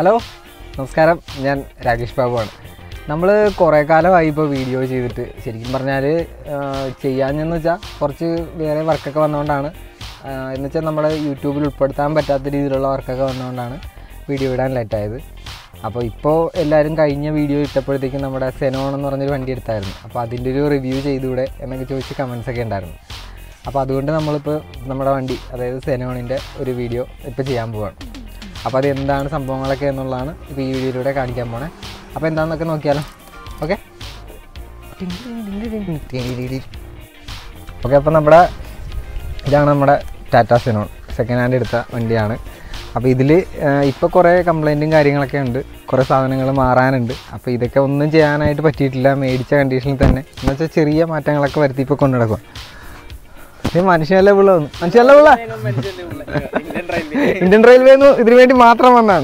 Hello നമസ്കാരം ഞാൻ രാകേഷ് ബാബുവാണ് നമ്മൾ കുറേ കാലമായി ഇപ്പോൾ വീഡിയോ ചെയ്തിട്ട് ശരിക്കും പറഞ്ഞാൽ ചെയ്യാഞ്ഞെന്ന് വെച്ചാൽ കുറച്ച് വേറെ വർക്കൊക്കെ വന്നുകൊണ്ടാണ് എന്ന് വെച്ചാൽ നമ്മൾ യൂട്യൂബിൽ ഉൾപ്പെടുത്താൻ പറ്റാത്ത രീതിയിലുള്ള വർക്കൊക്കെ വന്നുകൊണ്ടാണ് വീഡിയോ ഇടാൻ ലേറ്റായത് അപ്പോൾ ഇപ്പോൾ എല്ലാവരും കഴിഞ്ഞ വീഡിയോ ഇട്ടപ്പോഴത്തേക്കും നമ്മുടെ സെനോൺ എന്ന് പറഞ്ഞൊരു വണ്ടി എടുത്തായിരുന്നു അപ്പോൾ അതിൻ്റെ ഒരു റിവ്യൂ ചെയ്തുകൂടെ എന്നൊക്കെ ചോദിച്ച് കമൻസ് ഒക്കെ ഉണ്ടായിരുന്നു അപ്പോൾ അതുകൊണ്ട് നമ്മളിപ്പോൾ നമ്മുടെ വണ്ടി അതായത് സെനോണിൻ്റെ ഒരു വീഡിയോ ഇപ്പോൾ ചെയ്യാൻ പോവാണ് അപ്പോൾ അത് എന്താണ് സംഭവങ്ങളൊക്കെ എന്നുള്ളതാണ് ഇപ്പോൾ ഈ വീഡിയോയിലൂടെ കാണിക്കാൻ പോണേ അപ്പോൾ എന്താണെന്നൊക്കെ നോക്കിയാലോ ഓക്കെ ഓക്കെ അപ്പോൾ നമ്മുടെ ഇതാണ് നമ്മുടെ ടാറ്റ സെനോൺ സെക്കൻഡ് ഹാൻഡ് എടുത്ത വണ്ടിയാണ് അപ്പോൾ ഇതിൽ ഇപ്പോൾ കുറേ കംപ്ലൈൻറ്റും കാര്യങ്ങളൊക്കെ ഉണ്ട് കുറേ സാധനങ്ങൾ മാറാനുണ്ട് അപ്പോൾ ഇതൊക്കെ ഒന്നും ചെയ്യാനായിട്ട് പറ്റിയിട്ടില്ല മേടിച്ച കണ്ടീഷനിൽ തന്നെ എന്ന് വെച്ചാൽ ചെറിയ മാറ്റങ്ങളൊക്കെ വരുത്തി ഇപ്പോൾ കൊണ്ടു നടക്കുക ഇത് മനുഷ്യനല്ലേ പിള്ള വന്നു മനുഷ്യനല്ലേ പിള്ള ഇന്ത്യൻ റെയിൽവേ ഇതിനു വേണ്ടി മാത്രം വന്നാണ്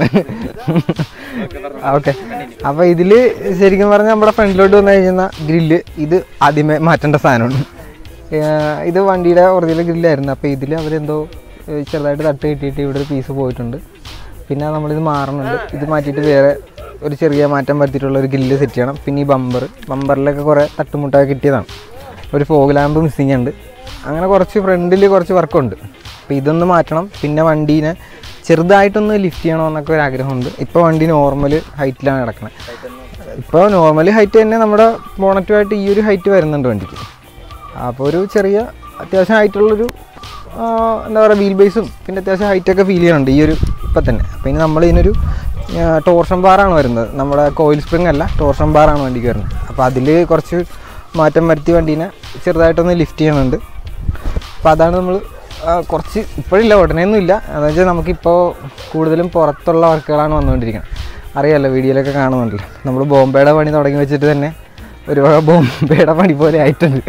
ഓക്കെ അപ്പോൾ ഇതിൽ ശരിക്കും പറഞ്ഞാൽ നമ്മുടെ ഫ്രണ്ടിലോട്ട് വന്നു കഴിഞ്ഞാൽ ഗ്രില്ല് ഇത് ആദ്യമേ മാറ്റേണ്ട സാധനമാണ് ഏഹ് ഇത് വണ്ടിയുടെ ഒറിജിനൽ ഗ്രില്ലായിരുന്നു അപ്പോൾ ഇതിൽ അവരെന്തോ ഏഹ് ചെറുതായിട്ട് തട്ട് കിട്ടിയിട്ട് ഇവിടെ ഒരു പീസ് പോയിട്ടുണ്ട് പിന്നെ നമ്മളിത് മാറുന്നുണ്ട് ഇത് മാറ്റിയിട്ട് വേറെ ഒരു ചെറിയ മാറ്റം വരുത്തിയിട്ടുള്ള ഒരു ഗ്രില്ല് സെറ്റ് ചെയ്യണം പിന്നെ ഈ ബമ്പർ ബമ്പറിലൊക്കെ കുറേ തട്ടുമുട്ടൊക്കെ കിട്ടിയതാണ് ഒരു ഫോഗ് ലാമ്പ് മിസ്സിങ് ഉണ്ട് അങ്ങനെ കുറച്ച് ഫ്രണ്ടിൽ കുറച്ച് വർക്കുണ്ട് അപ്പോൾ ഇതൊന്ന് മാറ്റണം പിന്നെ വണ്ടീനെ ചെറുതായിട്ടൊന്ന് ലിഫ്റ്റ് ചെയ്യണമെന്നൊക്കെ ഒരു ആഗ്രഹമുണ്ട് ഇപ്പോൾ വണ്ടി നോർമൽ ഹൈറ്റിലാണ് കിടക്കുന്നത് ഇപ്പോൾ നോർമൽ ഹൈറ്റ് തന്നെ നമ്മുടെ ബോണറ്റുമായിട്ട് ഈ ഒരു ഹൈറ്റ് വരുന്നുണ്ട് വണ്ടിക്ക് അപ്പോൾ ഒരു ചെറിയ അത്യാവശ്യം ഹൈറ്റുള്ളൊരു ആ, എന്താ പറയുക വീൽ ബേസും പിന്നെ അത്യാവശ്യം ഹൈറ്റൊക്കെ ഫീൽ ചെയ്യുന്നുണ്ട് ഈ ഒരു ഇപ്പം തന്നെ അപ്പോൾ ഇനി നമ്മൾ ഇതിനൊരു ടോർഷൻ ബാറാണ് വരുന്നത് നമ്മുടെ കോയിൽ സ്പ്രിംഗ് അല്ല ടോർഷൻ ബാറാണ് വണ്ടിക്ക് വരുന്നത് അപ്പോൾ അതിൽ കുറച്ച് മാറ്റം വരുത്തി വണ്ടീനെ ചെറുതായിട്ടൊന്ന് ലിഫ്റ്റ് ചെയ്യുന്നുണ്ട് അപ്പോൾ അതാണ് നമ്മൾ കുറച്ച് ഇപ്പോഴില്ല ഉടനെയൊന്നും ഇല്ല എന്ന് വെച്ചാൽ നമുക്കിപ്പോൾ കൂടുതലും പുറത്തുള്ള വർക്കുകളാണ് വന്നുകൊണ്ടിരിക്കുന്നത് അറിയാമല്ലോ വീഡിയോയിലൊക്കെ കാണുന്നുണ്ടല്ലോ നമ്മൾ ബോംബെയുടെ പണി തുടങ്ങി വെച്ചിട്ട് തന്നെ ഒരു വക ബോംബെയുടെ പണി പോലെ ആയിട്ടുണ്ട്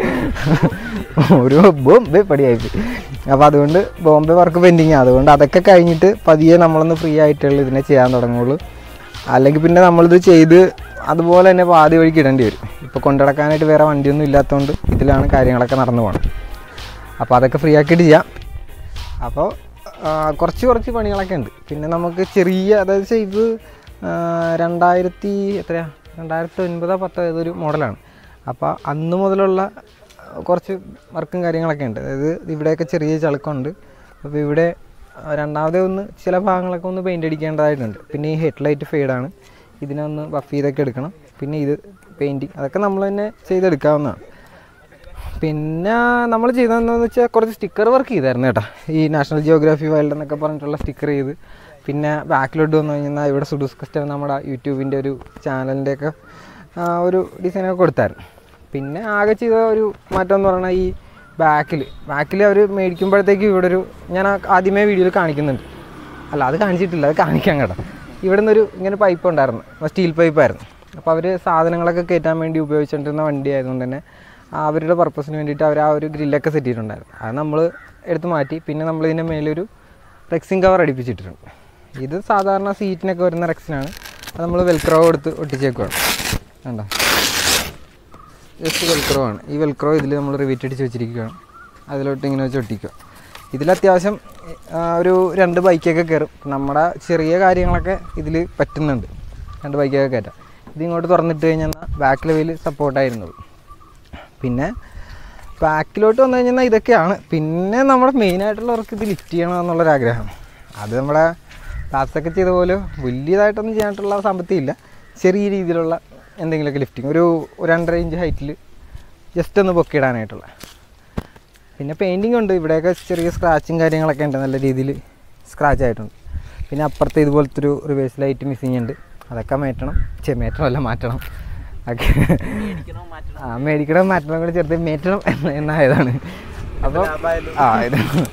ഒരു ബോംബെ പണിയായിപ്പോയി അപ്പോൾ അതുകൊണ്ട് ബോംബെ വർക്ക് പെൻഡിങ് അതുകൊണ്ട് അതൊക്കെ കഴിഞ്ഞിട്ട് പതിയെ നമ്മളൊന്ന് ഫ്രീ ആയിട്ടുള്ള ഇതിനെ ചെയ്യാൻ തുടങ്ങുള്ളൂ അല്ലെങ്കിൽ പിന്നെ നമ്മളിത് ചെയ്ത് അതുപോലെ തന്നെ പാതി വഴിക്ക് ഇടേണ്ടി വരും ഇപ്പോൾ കൊണ്ടുനടക്കാനായിട്ട് വേറെ വണ്ടിയൊന്നും ഇല്ലാത്തതുകൊണ്ട് ഇതിലാണ് കാര്യങ്ങളൊക്കെ നടന്നു പോകണം അപ്പോൾ അതൊക്കെ ഫ്രീ ആക്കിയിട്ട് ചെയ്യാം അപ്പോൾ ആ, കുറച്ച് കുറച്ച് പണികളൊക്കെ ഉണ്ട് പിന്നെ നമുക്ക് ചെറിയ അതായത് വെച്ചാൽ ഇത് ആ, രണ്ടായിരത്തി എത്രയാ രണ്ടായിരത്തി ഒൻപതോ പത്തോ ഏതൊരു മോഡലാണ് അപ്പോൾ അന്ന് മുതലുള്ള കുറച്ച് വർക്കും കാര്യങ്ങളൊക്കെ ഉണ്ട് അതായത് ഇവിടെയൊക്കെ ചെറിയ ചളുക്കമുണ്ട് അപ്പോൾ ഇവിടെ ആ, രണ്ടാമതേ ഒന്ന് ചില ഭാഗങ്ങളൊക്കെ ഒന്ന് പെയിൻ്റ് അടിക്കേണ്ടതായിട്ടുണ്ട് പിന്നെ ഈ ഹെഡ്ലൈറ്റ് ഫെയ്ഡാണ് ഇതിനെ ഒന്ന് ബഫ് ചെയ്തൊക്കെ എടുക്കണം പിന്നെ ഇത് പെയിൻറ്റിങ് അതൊക്കെ നമ്മൾ തന്നെ ചെയ്തെടുക്കാവുന്നതാണ് പിന്നെ നമ്മൾ ചെയ്തതെന്ന് വെച്ചാൽ കുറച്ച് സ്റ്റിക്കർ വർക്ക് ചെയ്തായിരുന്നു കേട്ടോ ഈ നാഷണൽ ജിയോഗ്രാഫി വൈൽഡ് എന്നൊക്കെ പറഞ്ഞിട്ടുള്ള സ്റ്റിക്കർ ചെയ്ത് പിന്നെ ബാക്കിലോട്ട് വന്നു കഴിഞ്ഞാൽ ഇവിടെ സുഡൂസ് കസ്റ്റർ നമ്മുടെ യൂട്യൂബിൻ്റെ ഒരു ചാനലിൻ്റെയൊക്കെ ഒരു ഡിസൈനൊക്കെ കൊടുത്തായിരുന്നു പിന്നെ ആകെ ചെയ്ത ഒരു മാറ്റം എന്ന് പറഞ്ഞാൽ ഈ ബാക്കിൽ ബാക്കിൽ അവർ മേടിക്കുമ്പോഴത്തേക്ക് ഇവിടെ ഒരു ഞാൻ ആ ആദ്യമേ വീഡിയോയിൽ കാണിക്കുന്നുണ്ട് അല്ല അത് കാണിച്ചിട്ടില്ല അത് കാണിക്കാൻ കേട്ടോ ഇവിടെ നിന്നൊരു ഇങ്ങനെ പൈപ്പ് ഉണ്ടായിരുന്നു സ്റ്റീൽ പൈപ്പായിരുന്നു അപ്പോൾ അവർ സാധനങ്ങളൊക്കെ കയറ്റാൻ വേണ്ടി ഉപയോഗിച്ചുകൊണ്ടിരുന്ന വണ്ടി ആയതുകൊണ്ട് തന്നെ അവരുടെ പർപ്പസിന് വേണ്ടിയിട്ട് അവർ ആ ഒരു ഗ്രില്ലൊക്കെ സെറ്റ് ചെയ്തിട്ടുണ്ടായിരുന്നു അത് നമ്മൾ എടുത്ത് മാറ്റി പിന്നെ നമ്മൾ ഇതിൻ്റെ മേലൊരു റെക്സിൻ കവർ അടിപ്പിച്ചിട്ടുണ്ട് ഇത് സാധാരണ സീറ്റിനൊക്കെ വരുന്ന റെക്സിനാണ് അത് നമ്മൾ വെൽക്രോ കൊടുത്ത് ഒട്ടിച്ചേക്കുവാണ് കണ്ടോ ജസ്റ്റ് വെൽക്രോ ആണ് ഈ വെൽക്രോ ഇതിൽ നമ്മൾ റിവീറ്റ് അടിച്ച് വെച്ചിരിക്കുകയാണ് അതിലോട്ട് ഇങ്ങനെ വെച്ച് ഒട്ടിക്കുക ഇതിൽ അത്യാവശ്യം ആ, ഒരു രണ്ട് ബൈക്കൊക്കെ കയറും നമ്മുടെ ചെറിയ കാര്യങ്ങളൊക്കെ ഇതിൽ പറ്റുന്നുണ്ട് രണ്ട് ബൈക്കൊക്കെ കയറ്റാം ഇത് ഇങ്ങോട്ട് തുറന്നിട്ട് കഴിഞ്ഞാൽ ബാക്ക് ലെവലിൽ സപ്പോർട്ടായിരുന്നുള്ളൂ പിന്നെ ബാക്കിലോട്ട് വന്നു കഴിഞ്ഞാൽ ഇതൊക്കെയാണ് പിന്നെ നമ്മുടെ മെയിനായിട്ടുള്ളവർക്ക് ഇത് ലിഫ്റ്റ് ചെയ്യണം എന്നുള്ളൊരാഗ്രഹം അത് നമ്മുടെ ക്ലാസ്സൊക്കെ ചെയ്ത പോലെ വലിയതായിട്ടൊന്നും ചെയ്യാനായിട്ടുള്ള സാമ്പത്തികം ഇല്ല ചെറിയ രീതിയിലുള്ള എന്തെങ്കിലുമൊക്കെ ലിഫ്റ്റിങ് ഒരു ഒരു രണ്ടര ഇഞ്ച് ഹൈറ്റിൽ ജസ്റ്റ് ഒന്ന് പൊക്കിയിടാനായിട്ടുള്ള പിന്നെ പെയിൻറ്റിംഗ് ഉണ്ട് ഇവിടെയൊക്കെ ചെറിയ സ്ക്രാച്ചും കാര്യങ്ങളൊക്കെ ഉണ്ട് നല്ല രീതിയിൽ സ്ക്രാച്ച് ആയിട്ടുണ്ട് പിന്നെ അപ്പുറത്തെ ഇതുപോലത്തെ ഒരു റിവേഴ്സ് ലൈറ്റ് മിസ്സിങ് ഉണ്ട് അതൊക്കെ മാറ്റണം ചെ മാറ്റണമല്ല മാറ്റണം ഒക്കെ ആ മേടിക്കണം മാറ്റണം കൂടെ ചെറുത് മേറ്റണം എന്ന് എന്നായതാണ് അപ്പോൾ ആ ഇത്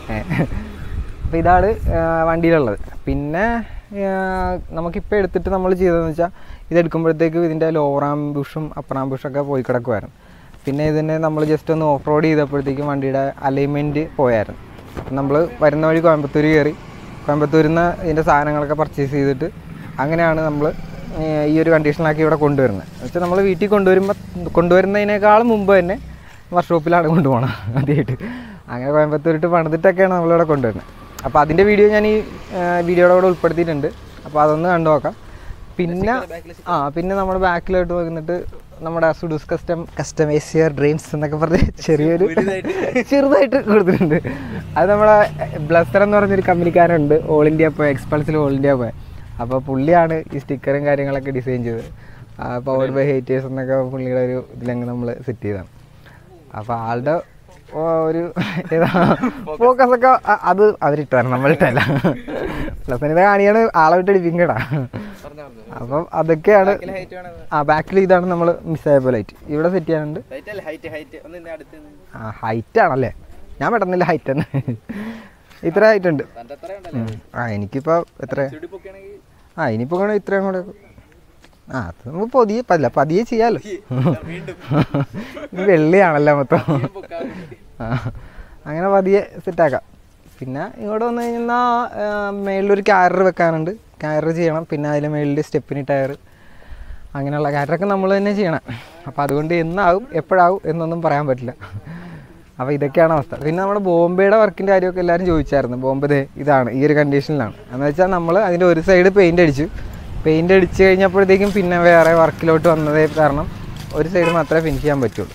അപ്പോൾ ഇതാണ് ആ, വണ്ടിയിലുള്ളത് പിന്നെ ആ, നമുക്കിപ്പോൾ എടുത്തിട്ട് നമ്മൾ ചെയ്തതെന്ന് വെച്ചാൽ ഇതെടുക്കുമ്പോഴത്തേക്കും ഇതിൻ്റെ ലോവർ ആംബുഷും അപ്പർ ആംബുഷൊക്കെ പോയി കിടക്കുമായിരുന്നു പിന്നെ ഇതിനെ നമ്മൾ ജസ്റ്റ് ഒന്ന് ഓഫ് റോഡ് ചെയ്തപ്പോഴത്തേക്കും വണ്ടിയുടെ അലൈൻമെൻറ്റ് പോയായിരുന്നു അപ്പം നമ്മൾ വരുന്ന വഴി കോയമ്പത്തൂർ കയറി കോയമ്പത്തൂരിൽ നിന്ന് ഇതിൻ്റെ സാധനങ്ങളൊക്കെ പർച്ചേസ് ചെയ്തിട്ട് അങ്ങനെയാണ് നമ്മൾ ഈ ഒരു കണ്ടീഷനിലാക്കി ഇവിടെ കൊണ്ടുവരുന്നത് എന്ന് വെച്ചാൽ നമ്മൾ വീട്ടിൽ കൊണ്ടുവരുമ്പോൾ കൊണ്ടുവരുന്നതിനേക്കാളും മുമ്പ് തന്നെ വർക്ക്ഷോപ്പിലാണ് കൊണ്ടുപോകണം ആദ്യമായിട്ട് അങ്ങനെ കോയമ്പത്തൂരിട്ട് പണിതിട്ടൊക്കെയാണ് നമ്മളിവിടെ കൊണ്ടുവരുന്നത് അപ്പോൾ അതിൻ്റെ വീഡിയോ ഞാൻ ഈ വീഡിയോയുടെ കൂടെ ഉൾപ്പെടുത്തിയിട്ടുണ്ട് അപ്പോൾ അതൊന്ന് കണ്ടു നോക്കാം പിന്നെ ആ പിന്നെ നമ്മുടെ ബാക്കിലോട്ട് വന്നിട്ട് നമ്മുടെ സുഡൂസ് കസ്റ്റം കസ്റ്റമൈസ് യുവർ ഡ്രീംസ് എന്നൊക്കെ പറഞ്ഞ് ചെറിയൊരു ചെറുതായിട്ട് കൊടുത്തിട്ടുണ്ട് അത് നമ്മളെ ബ്ലസ്റ്റർ എന്ന് പറഞ്ഞൊരു കമ്പനിക്കാരുണ്ട് ഓൾ ഇന്ത്യ പോയ എക്സ്പൾസിൽ ഓൾ ഇന്ത്യ പോയ അപ്പോൾ പുള്ളിയാണ് ഈ സ്റ്റിക്കറും കാര്യങ്ങളൊക്കെ ഡിസൈൻ ചെയ്തത് പവർഡ് ബൈ ഹേറ്റേഴ്സ് എന്നൊക്കെ പുള്ളിയുടെ ഒരു ഇതിലങ്ങ് നമ്മൾ സെറ്റ് ചെയ്തതാണ് അപ്പോൾ ആളുടെ ഓ, ഒരു ഏതാ ഫോക്കസ് ഒക്കെ അ- അത് അവരിട്ടാണ് നമ്മളിട്ടല്ല പ്ലസ് ഇത് കാണിയാണ് ആളെ വിട്ട് അടിപ്പിക്കടാ അപ്പം അതൊക്കെയാണ് ആ ബാക്കിൽ ഇതാണ് നമ്മൾ മിസ്സായ പോലെ ലൈറ്റ് ഇവിടെ സെറ്റ് ചെയ്യാനുണ്ട് ഹൈറ്റ് ഹൈറ്റ് ഒന്ന് ഇന്ന് അടുത്ത് ആ ഹൈറ്റ് ആണല്ലേ ഞാൻ പെട്ടെന്നില്ല ഹൈറ്റ് തന്നെ ഇത്ര ഹൈറ്റ് ഉണ്ട് തൻ്റെ അത്ര ഉം. ആ എനിക്കിപ്പോൾ എത്ര ചുടിപ്പൊക്കെയാണെങ്കിൽ ആ ഇനിയിപ്പോൾ കൂടെ ഇത്രയും കൂടെ ആ അത് നമുക്ക് പതിയെ പല്ല പതിയെ ചെയ്യാമല്ലോ ഇത് വെള്ളിയാണല്ലോ മൊത്തം ആ അങ്ങനെ പതിയെ സെറ്റാക്കാം പിന്നെ ഇങ്ങോട്ട് വന്നു കഴിഞ്ഞാൽ മേളിലൊരു ക്യാരർ വെക്കാനുണ്ട് ക്യാരർ ചെയ്യണം പിന്നെ അതിൽ മേളിൽ സ്റ്റെപ്പിന് ടയർ അങ്ങനെയുള്ള ക്യാരറൊക്കെ നമ്മൾ തന്നെ ചെയ്യണം അപ്പോൾ അതുകൊണ്ട് എന്നാകും എപ്പോഴാകും എന്നൊന്നും പറയാൻ പറ്റില്ല അപ്പോൾ ഇതൊക്കെയാണ് അവസ്ഥ പിന്നെ നമ്മുടെ ബോംബെയുടെ വർക്കിൻ്റെ കാര്യമൊക്കെ എല്ലാവരും ചോദിച്ചായിരുന്നു ബോംബെ ദേ ഇതാണ് ഈ ഒരു കണ്ടീഷനിലാണ് എന്ന് വെച്ചാൽ നമ്മൾ അതിൻ്റെ ഒരു സൈഡ് പെയിൻ്റ് അടിച്ചു പെയിൻ്റ് അടിച്ച് കഴിഞ്ഞപ്പോഴത്തേക്കും പിന്നെ വേറെ വർക്കിലോട്ട് വന്നതേ കാരണം ഒരു സൈഡ് മാത്രമേ ഫിനിഷ് ചെയ്യാൻ പറ്റുള്ളൂ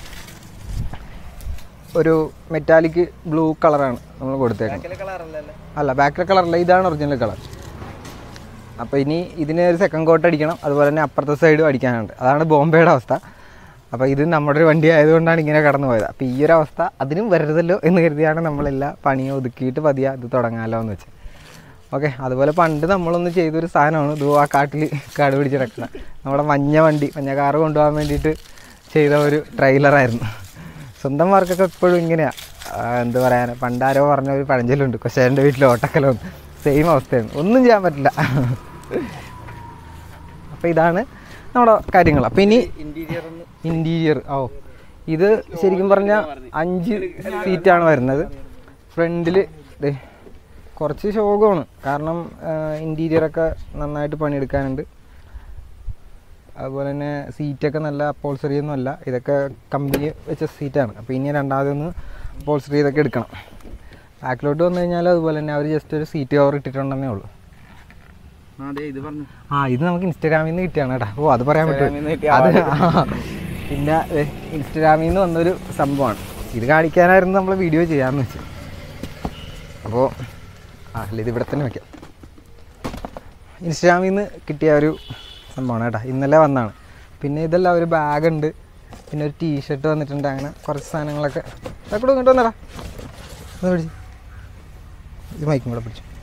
ഒരു മെറ്റാലിക് ബ്ലൂ കളറാണ് നമ്മൾ കൊടുത്തേക്കുന്നത് കളറല്ലല്ലേ അല്ല ബാക്കിലെ കളറല്ല ഇതാണ് ഒറിജിനൽ കളർ അപ്പോൾ ഇനി ഇതിന് ഒരു സെക്കൻഡ് കോട്ട് അടിക്കണം അതുപോലെ തന്നെ അപ്പുറത്തെ സൈഡും അടിക്കാനുണ്ട് അതാണ് ബോംബെയുടെ അവസ്ഥ അപ്പോൾ ഇത് നമ്മുടെ ഒരു വണ്ടി ആയതുകൊണ്ടാണ് ഇങ്ങനെ കടന്നു പോയത് അപ്പോൾ ഈ ഒരു അവസ്ഥ അതിനും വരരുതല്ലോ എന്ന് കരുതിയാണ് നമ്മളെല്ലാ പണിയും ഒതുക്കിയിട്ട് പതിയെ ഇത് തുടങ്ങാമല്ലോ എന്ന് വെച്ച് ഓക്കെ അതുപോലെ പണ്ട് നമ്മളൊന്ന് ചെയ്തൊരു സാധനമാണ് ഇത് ആ കാട്ടിൽ കാട് പിടിച്ച് കിടക്കുന്ന നമ്മുടെ മഞ്ഞ വണ്ടി മഞ്ഞ കാറ് കൊണ്ടുപോകാൻ വേണ്ടിയിട്ട് ചെയ്ത ഒരു ട്രെയിലറായിരുന്നു സ്വന്തം വർക്കൊക്കെ എപ്പോഴും ഇങ്ങനെയാണ് എന്താ പറയാൻ പണ്ടാരോ പറഞ്ഞ ഒരു പഴഞ്ചൊല്ലുണ്ട് കൊശേൻ്റെ വീട്ടിൽ ഓട്ടക്കലോ സെയിം അവസ്ഥയാണ് ഒന്നും ചെയ്യാൻ പറ്റില്ല അപ്പോൾ ഇതാണ് നമ്മുടെ കാര്യങ്ങൾ അപ്പോൾ ഇനി ഇന്റീരിയർ ഒന്ന് ഇൻറ്റീരിയർ ഓ ഇത് ശരിക്കും പറഞ്ഞാൽ അഞ്ച് സീറ്റാണ് വരുന്നത് ഫ്രണ്ടിൽ കുറച്ച് ശോകമാണ് കാരണം ഇൻറ്റീരിയറൊക്കെ നന്നായിട്ട് പണിയെടുക്കാനുണ്ട് അതുപോലെ തന്നെ സീറ്റൊക്കെ നല്ല അപ്പോൾസറി ഒന്നും അല്ല ഇതൊക്കെ കമ്പനി വെച്ച സീറ്റാണ് അപ്പോൾ ഇനി രണ്ടാമതൊന്ന് അപ്പോൾസറി ഇതൊക്കെ എടുക്കണം ബാക്കിലോട്ട് വന്നു കഴിഞ്ഞാൽ അതുപോലെ തന്നെ അവർ ജസ്റ്റ് ഒരു സീറ്റ് കവർ ഇട്ടിട്ടുണ്ടെന്നേ ഉള്ളൂ ആ അതെ ഇത് പറഞ്ഞു ആ ഇത് നമുക്ക് ഇൻസ്റ്റാഗ്രാമിൽ നിന്ന് കിട്ടിയാണ് കേട്ടോ ഓ അത് പറയാൻ ഇൻസ്റ്റാഗ്രാമിൽ നിന്ന് പറ്റും കിട്ടിയ അത് ആ. പിന്നെ ദേ, ഇൻസ്റ്റാഗ്രാമിൽ നിന്ന് വന്നൊരു സംഭവമാണ് ഇത് കാണിക്കാനായിരുന്നു നമ്മൾ വീഡിയോ ചെയ്യാമെന്ന് വെച്ചു അപ്പോൾ ആ അല്ല ഇത് ഇവിടെ തന്നെ വയ്ക്കാം ഇൻസ്റ്റാഗ്രാമിൽ നിന്ന് കിട്ടിയ ഒരു സംഭവമാണ് കേട്ടോ ഇന്നലെ വന്നതാണ് പിന്നെ ഇതെല്ലാം ഒരു ബാഗുണ്ട് പിന്നെ ഒരു ടീഷർട്ട് വന്നിട്ടുണ്ട് അങ്ങനെ കുറച്ച് സാധനങ്ങളൊക്കെ അതൊക്കെ കൂടെ ഇങ്ങോട്ട് വന്നടാ ഒന്ന് പിടിച്ച് ഇത് മൈക്കും കൂടെ പിടിച്ചു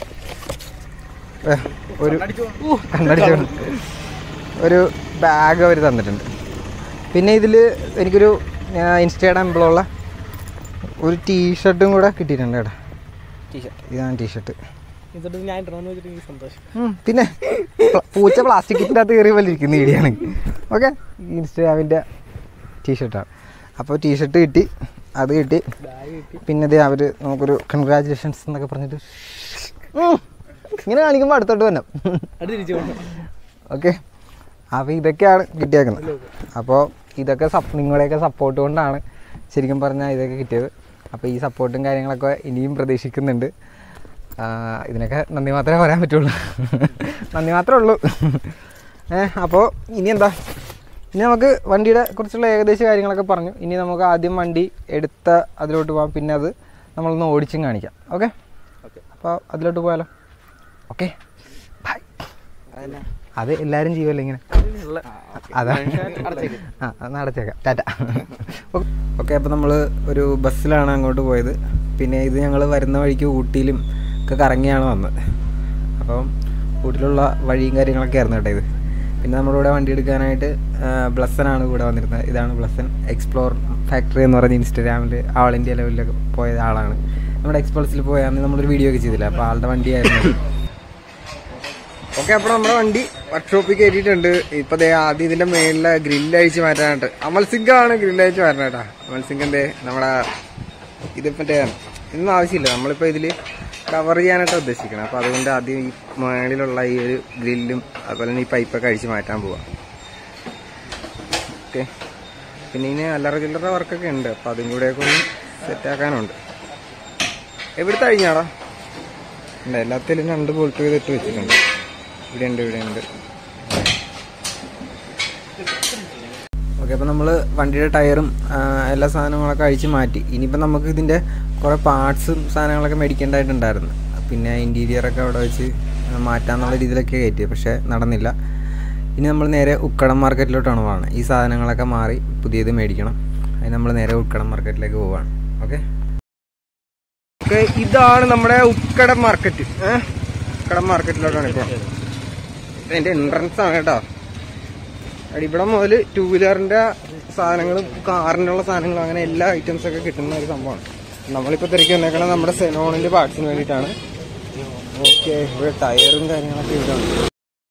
ഏ, ഒരു കണ്ണടിച്ചു ഒരു ബാഗ് അവർ തന്നിട്ടുണ്ട് പിന്നെ ഇതിൽ എനിക്കൊരു ഇൻസ്റ്റയുടെ എംബ്ലുള്ള ഒരു ടീഷർട്ടും കൂടെ കിട്ടിയിട്ടുണ്ട് കേട്ടോ ടീഷർട്ട് ഇതാണ് ടീഷർട്ട് എന്നിട്ട് ഞാൻ ഇടണമെന്ന് വെച്ചിട്ട് എനിക്ക് സന്തോഷം ഉം, പിന്നെ പ്ല- പൂച്ച പ്ലാസ്റ്റിക്കിൻ്റെ അകത്ത് കയറി പോലെ ഇരിക്കുന്ന ഇടിയാണ് ഓക്കെ ഇൻസ്റ്റാഗ്രാമിൻ്റെ ടീഷർട്ടാണ് അപ്പോൾ ടീഷർട്ട് കിട്ടി അത് കിട്ടി ബാഗ് കിട്ടി പിന്നെ ഇത് അവർ നമുക്കൊരു കൺഗ്രാജുലേഷൻസ് എന്നൊക്കെ പറഞ്ഞിട്ട് ഉം, ഇങ്ങനെ കാണിക്കുമ്പോൾ അടുത്തോട്ട് തന്നെ അത് തിരിച്ചു പോകണം ഓക്കെ അപ്പോൾ ഇതൊക്കെയാണ് കിട്ടിയേക്കുന്നത് അപ്പോൾ ഇതൊക്കെ സപ് നിങ്ങളുടെയൊക്കെ സപ്പോർട്ട് കൊണ്ടാണ് ശരിക്കും പറഞ്ഞാൽ ഇതൊക്കെ കിട്ടിയത് അപ്പോൾ ഈ സപ്പോർട്ടും കാര്യങ്ങളൊക്കെ ഇനിയും പ്രതീക്ഷിക്കുന്നുണ്ട് ആ, ഇതിനൊക്കെ നന്ദി മാത്രമേ പറയാൻ പറ്റുള്ളൂ നന്ദി മാത്രമേ ഉള്ളൂ ഏ അപ്പോൾ ഇനി എന്താ ഇനി നമുക്ക് വണ്ടിയുടെ കുറിച്ചുള്ള ഏകദേശ കാര്യങ്ങളൊക്കെ പറഞ്ഞു ഇനി നമുക്ക് ആദ്യം വണ്ടി എടുത്ത അതിലോട്ട് പോകാം പിന്നെ അത് നമ്മളൊന്ന് ഓടിച്ചും കാണിക്കാം ഓക്കെ ഓക്കെ അപ്പോൾ അതിലോട്ട് പോയാലോ ഓക്കെ ബൈ അത് എല്ലാവരും ചെയ്യുമല്ലോ ഇങ്ങനെ അതാ ആ എന്നാൽ അടച്ചേക്കാം ടാറ്റ ഓക്കെ അപ്പോൾ നമ്മൾ ഒരു ബസ്സിലാണ് അങ്ങോട്ട് പോയത് പിന്നെ ഇത് ഞങ്ങൾ വരുന്ന വഴിക്ക് ഊട്ടിയിലും ഒക്കെ കറങ്ങിയാണ് വന്നത് അപ്പം ഊട്ടിയിലുള്ള വഴിയും കാര്യങ്ങളൊക്കെ ആയിരുന്നു കേട്ടോ ഇത് പിന്നെ നമ്മുടെ കൂടെ വണ്ടി എടുക്കാനായിട്ട് ബ്ലസ്സനാണ് കൂടെ വന്നിരുന്നത് ഇതാണ് ബ്ലസ്സൻ എക്സ്പ്ലോർ ഫാക്ടറി എന്ന് പറഞ്ഞ ഇൻസ്റ്റാഗ്രാമിൽ ആൾ ഇന്ത്യ ലെവലിലൊക്കെ പോയ ആളാണ് നമ്മുടെ എക്സ്പ്ലോർസിൽ പോയാൽ നമ്മളൊരു വീഡിയോ ഒക്കെ ചെയ്തില്ല അപ്പോൾ ആളുടെ വണ്ടിയായിരുന്നു ഓക്കെ അപ്പോൾ നമ്മുടെ വണ്ടി വർക്ക്ഷോപ്പിൽ കയറ്റിയിട്ടുണ്ട് ഇപ്പൊ ദേ ആദ്യം ഇതിന്റെ മേളിലെ ഗ്രില്ല് അഴിച്ച് മാറ്റാനായിട്ട് അമൽ സിംഗ് ആണ് ഗ്രില്ല് അഴിച്ച് മാറ്റണം കേട്ടാ അമൽ സിംഗ് എന്തേ നമ്മുടെ ഇത് മറ്റേ ഇതൊന്നും ആവശ്യമില്ല നമ്മളിപ്പോ ഇതില് കവർ ചെയ്യാനായിട്ട് ഉദ്ദേശിക്കണം അപ്പൊ അതുകൊണ്ട് ആദ്യം ഈ മേളിലുള്ള ഈ ഒരു ഗ്രില്ലും അതുപോലെ തന്നെ ഈ പൈപ്പൊക്കെ അഴിച്ച് മാറ്റാൻ പോവാം ഓക്കെ പിന്നെ ഇനി അല്ലറ ചില്ലറ വർക്കൊക്കെ ഉണ്ട് അപ്പൊ അതും കൂടെയൊക്കെ ഒന്ന് സെറ്റാക്കാനുണ്ട് എവിടുത്തെ അഴിഞ്ഞാടാ ഉണ്ട് എല്ലാത്തിലും രണ്ട് ബോൾട്ട് ചെയ്തിട്ട് വെച്ചിട്ടുണ്ട് ഇവിടെ ഉണ്ട് ഇവിടെ ഉണ്ട് ഓക്കെ അപ്പോൾ നമ്മൾ വണ്ടിയുടെ ടയറും ആ, എല്ലാ സാധനങ്ങളൊക്കെ അഴിച്ച് മാറ്റി ഇനിയിപ്പോൾ നമുക്ക് ഇതിൻ്റെ കുറേ പാർട്സും സാധനങ്ങളൊക്കെ മേടിക്കേണ്ടതായിട്ടുണ്ടായിരുന്നു പിന്നെ ഇൻറ്റീരിയറൊക്കെ അവിടെ വെച്ച് മാറ്റാന്നുള്ള രീതിയിലൊക്കെ കയറ്റി പക്ഷേ നടന്നില്ല ഇനി നമ്മൾ നേരെ ഉക്കടം മാർക്കറ്റിലോട്ടാണ് പോകുന്നത് ഈ സാധനങ്ങളൊക്കെ മാറി പുതിയത് മേടിക്കണം അതിന് നമ്മൾ നേരെ ഉക്കടം മാർക്കറ്റിലേക്ക് പോവാണ് ഓക്കെ ഓക്കെ ഇതാണ് നമ്മുടെ ഉക്കടം മാർക്കറ്റ് ഉക്കടം മാർക്കറ്റിലോട്ടാണ് ഇപ്പോൾ അതിൻ്റെ എൻട്രൻസ് ആണ് കേട്ടോ എടി ഇവിടെ മുതൽ ടൂ വീലറിന്റെ സാധനങ്ങളും കാറിനുള്ള സാധനങ്ങളും അങ്ങനെ എല്ലാ ഐറ്റംസ് ഒക്കെ കിട്ടുന്ന ഒരു സംഭവമാണ് നമ്മളിപ്പോൾ തിരക്കി വന്നേക്കണത് നമ്മുടെ സെനോണിന്റെ പാർട്സിന് വേണ്ടിയിട്ടാണ് ഓക്കെ ഇവിടെ ടയറും കാര്യങ്ങളൊക്കെ ഇവിടെ ഉണ്ട്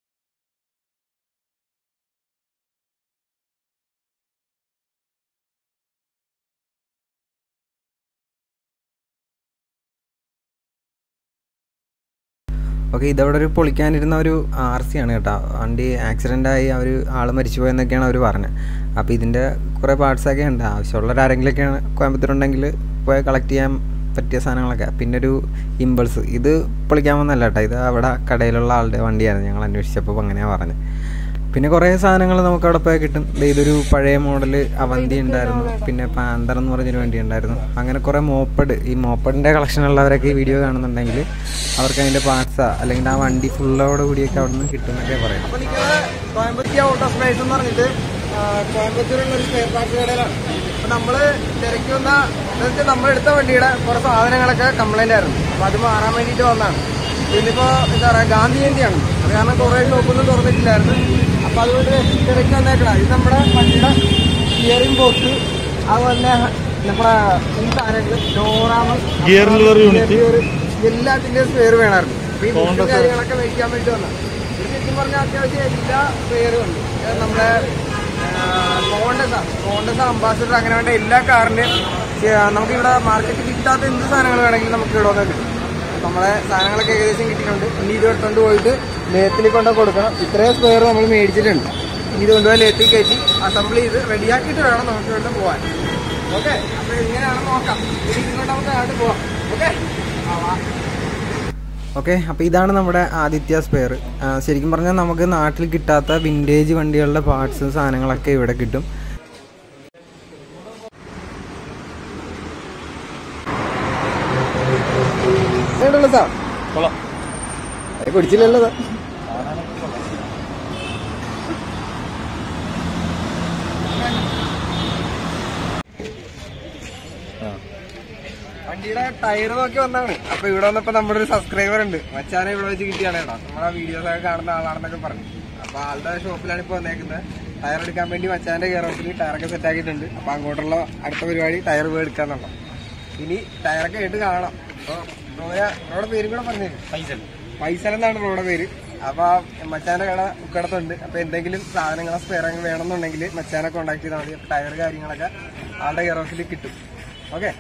ഓക്കെ ഇതവിടെ ഒരു പൊളിക്കാനിരുന്ന ഒരു ആർ സി ആണ് കേട്ടോ വണ്ടി ആക്സിഡൻ്റ് ആയി അവർ ആൾ മരിച്ചു പോയെന്നൊക്കെയാണ് അവർ പറഞ്ഞത് അപ്പോൾ ഇതിൻ്റെ കുറേ പാർട്സൊക്കെ ഉണ്ട് ആവശ്യമുള്ളവർ ആരെങ്കിലുമൊക്കെയാണ് കോയമ്പത്തൂരുണ്ടെങ്കിൽ പോയി കളക്ട് ചെയ്യാൻ പറ്റിയ സാധനങ്ങളൊക്കെ പിന്നെ ഒരു ഇമ്പൾസ് ഇത് പൊളിക്കാൻ വന്നല്ല കേട്ടോ ഇത് അവിടെ കടയിലുള്ള ആളുടെ വണ്ടിയായിരുന്നു ഞങ്ങൾ അന്വേഷിച്ചപ്പോൾ അങ്ങനെയാണ് പറഞ്ഞത് പിന്നെ കുറേ സാധനങ്ങൾ നമുക്ക് അവിടെ പോയാൽ കിട്ടും ദേ ഇതൊരു പഴയ മോഡൽ അവന്തി ഉണ്ടായിരുന്നു പിന്നെ പാന്തർ എന്ന് പറഞ്ഞൊരു വണ്ടി ഉണ്ടായിരുന്നു അങ്ങനെ കുറേ മോപ്പഡ് ഈ മോപ്പഡിൻ്റെ കളക്ഷൻ ഉള്ളവരൊക്കെ ഈ വീഡിയോ കാണുന്നുണ്ടെങ്കിൽ അവർക്ക് അതിൻ്റെ പാർട്സാ അല്ലെങ്കിൽ ആ വണ്ടി ഫുള്ളോട് കൂടിയൊക്കെ അവിടെ നിന്ന് കിട്ടുമെന്നൊക്കെ പറയാം അപ്പോൾ കോയമ്പത്തൂർ ഔട്ട് ഓഫ് പ്രൈസ് എന്ന് പറഞ്ഞിട്ട് കോയമ്പത്തൂരുള്ള ഒരു സ്പെയർ പാർട്സ് കടയിലാണ് അപ്പോൾ നമ്മൾ തിരക്കി വന്ന എന്നുവെച്ചാൽ നമ്മളെടുത്ത വണ്ടിയുടെ കുറേ സാധനങ്ങളൊക്കെ കംപ്ലൈൻ്റ് ആയിരുന്നു അപ്പോൾ അത് മാറാൻ വേണ്ടിയിട്ട് വന്നതാണ് ഇന്നിപ്പോ എന്താ പറയാ ഗാന്ധി ജയന്തിയാണ് അത് കാരണം കുറെ ഷോപ്പൊന്നും തുറന്നിട്ടില്ലായിരുന്നു അപ്പൊ അതുകൊണ്ട് തിരക്ക് വന്നേക്കണം ഇത് നമ്മുടെ വണ്ടിയുടെ സ്റ്റിയറിംഗ് ബോക്സ് അതുപോലെ തന്നെ നമ്മുടെ ഈ സാധനങ്ങൾ ഡോറാമ് Gear lever unit. എല്ലാത്തിന്റെയും സ്പെയർ വേണമായിരുന്നു അപ്പൊ ഈ ബുക്കും കാര്യങ്ങളൊക്കെ മേടിക്കാൻ വേണ്ടി വന്ന ശരിക്കും പറഞ്ഞാൽ അത്യാവശ്യം എല്ലാ സ്പെയറും ഉണ്ട് ഇത് നമ്മുടെ കോണ്ടസ് കോണ്ടസ് അംബാസിഡർ അങ്ങനെ വേണ്ട എല്ലാ കാറിന്റെയും നമുക്ക് ഇവിടെ മാർക്കറ്റിൽ കിട്ടാത്ത എന്ത് സാധനങ്ങൾ വേണമെങ്കിലും നമുക്ക് ഇവിടെ വന്നാൽ കിട്ടും നമ്മളെ സാധനങ്ങളൊക്കെ ഏകദേശം കിട്ടിയിട്ടുണ്ട് ഇനി ഇത് എടുത്തോണ്ട് പോയിട്ട് ലേത്തിൽ കൊണ്ട് കൊടുക്കണം ഇത്രയും സ്ക്വയർ നമ്മൾ മേടിച്ചിട്ടുണ്ട് ഇനി ഇത് കൊണ്ടുപോയി ലേത്തിൽ കയറ്റി അസംബിൾ ചെയ്ത് റെഡിയാക്കിയിട്ട് വേണം നമുക്ക് ഇവിടെ പോകാൻ ഓക്കെ അപ്പൊ ഇങ്ങനെയാണ് നോക്കാം ഇനി ഇങ്ങോട്ട് നമുക്ക് അങ്ങോട്ട് പോവാം ഓക്കെ ഓക്കെ അപ്പോൾ ഇതാണ് നമ്മുടെ ആദിത്യ സ്പെയർ ശരിക്കും പറഞ്ഞാൽ നമുക്ക് നാട്ടിൽ കിട്ടാത്ത വിൻറ്റേജ് വണ്ടികളുടെ പാർട്സ് സാധനങ്ങളൊക്കെ ഇവിടെ കിട്ടും സാർ കൊള്ളാം അത് കുടിച്ചില്ലല്ലോ സാർ വണ്ടിയുടെ ടയർ നോക്കി വന്നാണ് അപ്പൊ ഇവിടെ വന്നപ്പോ നമ്മുടെ ഒരു സബ്സ്ക്രൈബർ ഉണ്ട് മച്ചാനെ ഇവിടെ വെച്ച് കിട്ടിയാണ് കേട്ടോ നമ്മുടെ വീഡിയോസ് ഒക്കെ കാണുന്ന ആളാണെന്നൊക്കെ പറഞ്ഞു അപ്പൊ ആളുടെ ഷോപ്പിലാണ് ഇപ്പൊ വന്നേക്കുന്നത് ടയർ എടുക്കാൻ വേണ്ടി മച്ചാന്റെ കെയർ ഓഫിൽ ടയറൊക്കെ സെറ്റ് ആക്കിയിട്ടുണ്ട് അപ്പൊ അങ്ങോട്ടുള്ള അടുത്ത പരിപാടി ടയർ പോയി എടുക്കാന്നുള്ള ഇനി ടയറൊക്കെ ആയിട്ട് കാണാം അപ്പൊ റോഡ് പേരും കൂടെ പറഞ്ഞു പൈസ പൈസൽ എന്നാണ് റോഡ് പേര് അപ്പൊ മച്ചാന്റെ കട ഉക്കടത്തുണ്ട് അപ്പൊ എന്തെങ്കിലും സാധനങ്ങളോ സ്പെയർ വേണമെന്നുണ്ടെങ്കിൽ മച്ചാനെ കോൺടാക്ട് ചെയ്താൽ മതി ടയർ കാര്യങ്ങളൊക്കെ ആളുടെ കെയർ ഓഫിൽ കിട്ടും ഓക്കെ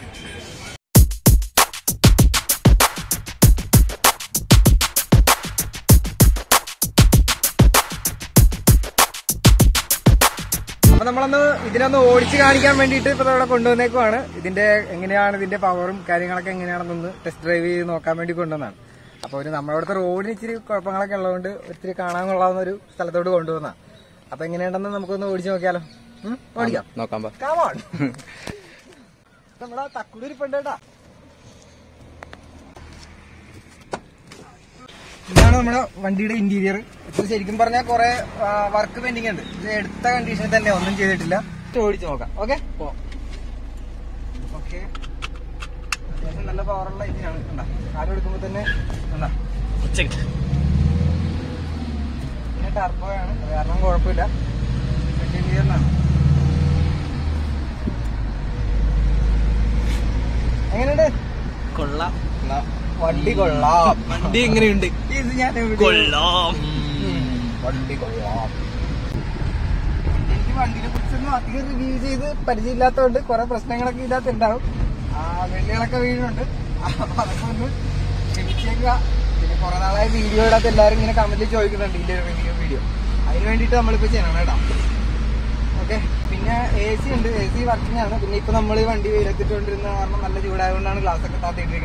അപ്പൊ നമ്മളൊന്ന് ഇതിനൊന്ന് ഓടിച്ച് കാണിക്കാൻ വേണ്ടിയിട്ട് ഇപ്പൊ ഇവിടെ കൊണ്ടുവന്നേക്കുവാണ് ഇതിന്റെ എങ്ങനെയാണ് ഇതിന്റെ പവറും കാര്യങ്ങളൊക്കെ എങ്ങനെയാണെന്നൊന്ന് ടെസ്റ്റ് ഡ്രൈവ് ചെയ്ത് നോക്കാൻ വേണ്ടി കൊണ്ടുവന്നതാണ് അപ്പൊ ഒരു നമ്മളവിടുത്തെ റോഡിന് ഇച്ചിരി കുഴപ്പങ്ങളൊക്കെ ഉള്ളതുകൊണ്ട് ഒത്തിരി കാണാൻ കൊള്ളാവുന്ന ഒരു സ്ഥലത്തോട്ട് കൊണ്ടുവന്ന അപ്പൊ എങ്ങനെയുണ്ടെന്ന് നമുക്കൊന്ന് ഓടിച്ച് നോക്കിയാലോ ഉം? ഓടിക്കാം നോക്കാം ബാ Come on. നമ്മളെ തക്കുടൂരി പെണ്ടേട്ടാ ഇതാണ് നമ്മുടെ വണ്ടിയുടെ ഇന്റീരിയർ ഇത് ശരിക്കും പറഞ്ഞാൽ കുറെ വർക്ക് പെൻഡിങ് ഉണ്ട് ഇത് എടുത്ത കണ്ടീഷനിൽ തന്നെ ഒന്നും ചെയ്തിട്ടില്ല ഓടിച്ചു നോക്കാം ഓക്കെ ഓക്കെ അത്യാവശ്യം നല്ല പവറുള്ള ഇതിനാണ് കണ്ട കാലം എടുക്കുമ്പോൾ തന്നെ കണ്ട ഉച്ചക്ക് പിന്നെ ടർബോയാണ് അത് കാരണം കുഴപ്പമില്ല ഇന്റീരിയറിനാണ് എങ്ങനെയുണ്ട് കൊള്ളാം വണ്ടി കൊള്ളാം വണ്ടി എങ്ങനെയുണ്ട് ഇത് ഞാൻ എവിടെ- കൊള്ളാം ഉം, വണ്ടി കൊള്ളാം എനിക്ക് വണ്ടിനെ കുറിച്ചൊന്നും അധികം റിവ്യൂ ചെയ്ത് പരിചയമില്ലാത്തതുകൊണ്ട് കുറെ പ്രശ്നങ്ങളൊക്കെ ഇതിനകത്ത് ഉണ്ടാവും ആ വെള്ളികളൊക്കെ വീഴുന്നുണ്ട് അപ്പൊ അതൊക്കെ ഒന്ന് ക്ഷമിച്ചേക്കുക പിന്നെ കുറെ നാളായി വീഡിയോ ഇടാത്ത എല്ലാവരും ഇങ്ങനെ കമന്റിൽ ചോദിക്കുന്നുണ്ട് ഇതിന്റെ റിവ്യൂ വീഡിയോ അതിന് വേണ്ടിയിട്ട് നമ്മളിപ്പോ ചെയ്യണം കേട്ടോ ഓക്കെ പിന്നെ എ സി ഉണ്ട് എ സി വർക്കിംഗ് ആണ് പിന്നെ ഇപ്പൊ നമ്മൾ ഈ വണ്ടി വെയിലെത്തിട്ടുകൊണ്ടിരുന്ന കാരണം നല്ല ചൂടായതുകൊണ്ടാണ് ഗ്ലാസ് ഒക്കെ താത്തിയിട്ടിരിക്കുന്നത്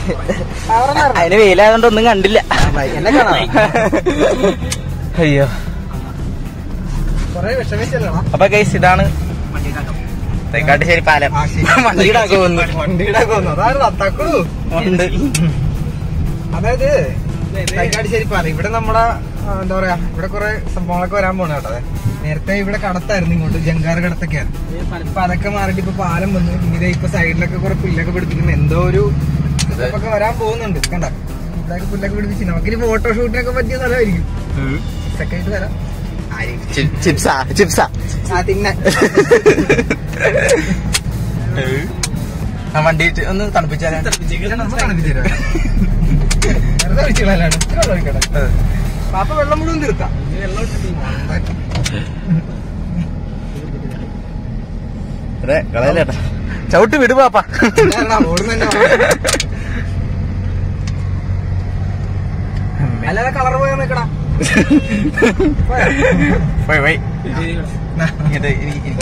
അതിന് വെയിലായതുകൊണ്ട് ഒന്നും കണ്ടില്ല എന്നെ കാണാം അയ്യോ കൊറേ വിഷമിച്ചല്ലോ അപ്പൊ ഗൈസ് ഇതാണ് തേക്കാട്ടുശ്ശേരി പാലം വണ്ടിയുടെ പോകുന്നു വണ്ടിയുടെ കൊന്നു അതായിരുന്നു തക്കുളു ഉണ്ട് അതായത് തൈക്കാടിശ്ശേരി പാലം ഇവിടെ നമ്മുടെ ആ, എന്താ പറയാ ഇവിടെ കുറെ സംഭവങ്ങളൊക്കെ വരാൻ പോണ കേട്ടോ അതെ നേരത്തെ ഇവിടെ കടത്തായിരുന്നു ഇങ്ങോട്ട് ജങ്കാർ കടത്തൊക്കെയാണ് ഇപ്പൊ അതൊക്കെ മാറിയിട്ട് ഇപ്പൊ പാലം വന്നു ഇനി ദേ ഇപ്പൊ സൈഡിലൊക്കെ കുറെ പുല്ലൊക്കെ പിടിപ്പിക്കുന്നു എന്തോ ഒരു ഒക്കെ വരാൻ പോകുന്നുണ്ട് കണ്ട ഇവിടെയൊക്കെ പുല്ലൊക്കെ പിടിപ്പിച്ചു നമുക്കിനി ഫോട്ടോഷൂട്ടിനൊക്കെ പറ്റിയ സ്ഥലമായിരിക്കും ഒക്കെ ആയിട്ട് വരാം ആയിരിക്കും ചിപ്സാ ചിപ്സാ ആ തിന്നെ ആ വണ്ടി ഒന്ന് തണുപ്പിച്ചാലേ നമ്മൾ തണുപ്പിച്ച് തരാം. വെറുതെ ഒഴിച്ചുകളല്ലാണ് ഇത്ര വെള്ളം ഒഴിക്കട്ടെ പാപ്പ വെള്ളം മുഴുവൻ തീർത്താം അതെ കളയലേട്ടാ ചവിട്ട് വിടു പാപ്പ അല്ലാതെ കളർ പോയാ നിക്കടാ പോയി പോയി ഇങ്ങോട്ട് ഇരി, ഇരി.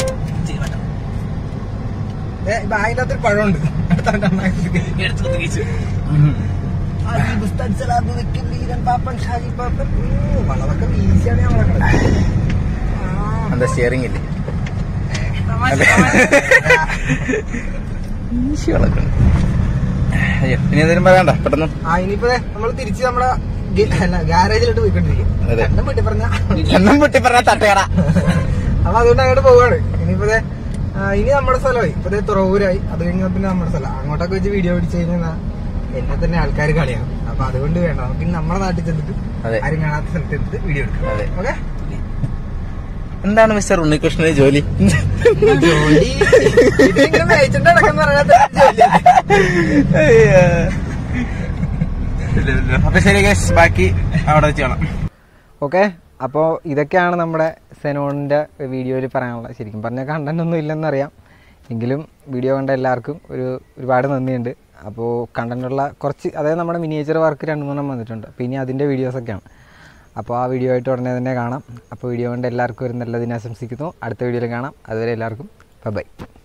അതിന്റെ അകത്തൊരു പഴമുണ്ട് അടുത്ത എടുത്ത് കുത്തിക്കിച്ചു വളമൊക്കെ വീശിയാണ് നമ്മളെ എന്താ സ്റ്റിയറിംഗ് ഇല്ലേ ഈശി വളക്കണം അയ്യോ ഇനി എന്തെങ്കിലും പറയണ്ട പെട്ടെന്ന് ആ ഇനിയിപ്പോ നമ്മൾ തിരിച്ച് നമ്മുടെ ഗ- അല്ല ഗാരേജിലോട്ട് പോയിക്കൊണ്ടിരിക്കും അതെ. രണ്ടും വീട്ടിൽ പറഞ്ഞ എന്നും പൊട്ടി പറഞ്ഞ തട്ടുകട അപ്പൊ അതുകൊണ്ട് അങ്ങോട്ട് പോവാണ് ഇനിയിപ്പോ ദേ, ആ, ഇനി നമ്മുടെ സ്ഥലമായി ഇപ്പൊ ദേ തുറവൂരായി അത് കഴിഞ്ഞാൽ പിന്നെ നമ്മുടെ സ്ഥലം അങ്ങോട്ടൊക്കെ വെച്ച് വീഡിയോ പിടിച്ചു കഴിഞ്ഞാൽ എന്നെ തന്നെ ആൾക്കാർ കളിയാകും അപ്പൊ അതുകൊണ്ട് വേണ്ട നമുക്ക് ഇനി നമ്മുടെ നാട്ടിൽ ചെന്നിട്ട് അതെ. ആരും കാണാത്ത സ്ഥലത്ത് എടുത്ത് വീഡിയോ എടുക്കാം അതെ. ഓക്കെ എന്താണ് മിസ്റ്റർ ഉണ്ണികൃഷ്ണന് ജോലി ജോലി ഇതിങ്ങനെ മേച്ചിന്റെ അടക്കം പറയാത്ത ജോലി അപ്പൊ ശരി ഗൈസ് ബാക്കി അവിടെ വെച്ച് കാണാം ഓക്കെ അപ്പോൾ ഇതൊക്കെയാണ് നമ്മുടെ സെനോണിൻ്റെ വീഡിയോയിൽ പറയാനുള്ളത് ശരിക്കും പറഞ്ഞാൽ കണ്ടന്റ് ഒന്നും ഇല്ലെന്നറിയാം എങ്കിലും വീഡിയോ കണ്ട എല്ലാവർക്കും ഒരു ഒരുപാട് നന്ദിയുണ്ട് അപ്പോൾ കണ്ടന്റുള്ള കുറച്ച് അതായത് നമ്മുടെ മിനിയേച്ചർ വർക്ക് രണ്ട് മൂന്നെണ്ണം വന്നിട്ടുണ്ട് അപ്പോൾ ഇനി അതിൻ്റെ വീഡിയോസൊക്കെയാണ് അപ്പോൾ ആ വീഡിയോ ആയിട്ട് ഉടനെ തന്നെ കാണാം അപ്പോൾ വീഡിയോ കണ്ട് എല്ലാവർക്കും ഒരു നല്ല ദിനം ആശംസിക്കുന്നു അടുത്ത വീഡിയോയിൽ കാണാം അതുവരെ എല്ലാവർക്കും ബൈ